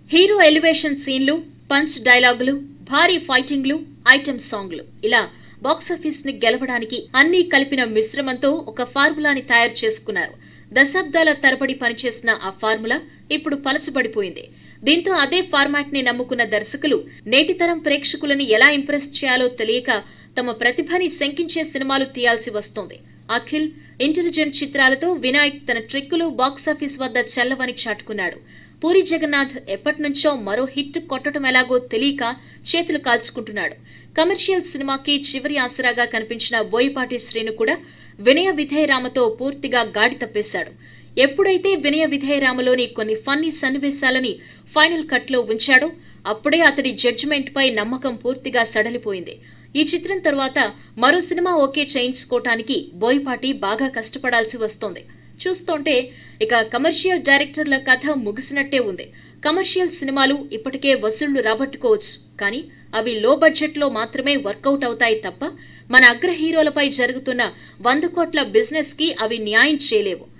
hero elevation సీన్లు punch డైలాగులు భారీ ఫైటింగ్లు ఐటెం సాంగ్లు ఇలా బాక్సాఫీస్ ని గెలవడానికి అన్నీ కలిపిన మిశ్రమంతో ఒక ఫార్ములాని తయారు చేసుకున్నారు దశాబ్దాల తరబడి పనిచేసిన ఆ ఫార్ములా ఇప్పుడు పలచబడిపోయింది దీంతో అదే ఫార్మాట్ ని నమ్ముకున్న దర్శకులు నేటితరం ప్రేక్షకులను ఎలా ఇంప్రెస్ చేయాలో తెలియక తమ ప్రతిభని శంకించే సినిమాలు తీయాల్సి వస్తోంది అఖిల్ ఇంటెలిజెంట్ చిత్రాలతో వినాయక్ తన ట్రిక్కులు బాక్సాఫీస్ వద్ద చెల్లవని చాటుకున్నాడు పూరి జగన్నాథ్ ఎప్పటినుంచో మరో హిట్ కొట్టడం ఎలాగో తెలియక చేతులు కాల్చుకుంటున్నాడు కమర్షియల్ సినిమాకి చివరి ఆసరాగా కనిపించిన బోయపాటి శ్రీను కూడా వినయ విధేయరామతో పూర్తిగా గాడి తప్పేశాడు ఎప్పుడైతే వినయ విధేయరామలోని కొన్ని ఫన్నీ సన్నివేశాలని ఫైనల్ కట్లో ఉంచాడో అప్పుడే అతడి జడ్జిమెంట్ పై నమ్మకం పూర్తిగా సడలిపోయింది ఈ చిత్రం తరువాత మరో సినిమా ఓకే చేయించుకోవటానికి బోయపాటి బాగా కష్టపడాల్సి వస్తోంది చూస్తుంటే ఇక కమర్షియల్ డైరెక్టర్ల కథ ముగిసినట్టే ఉంది కమర్షియల్ సినిమాలు ఇప్పటికే వసూళ్లు రాబట్టుకోవచ్చు కానీ అవి లో బడ్జెట్ లో మాత్రమే వర్కౌట్ అవుతాయి తప్ప మన అగ్ర హీరోలపై జరుగుతున్న వంద కోట్ల బిజినెస్ కి అవి న్యాయం చేయలేవు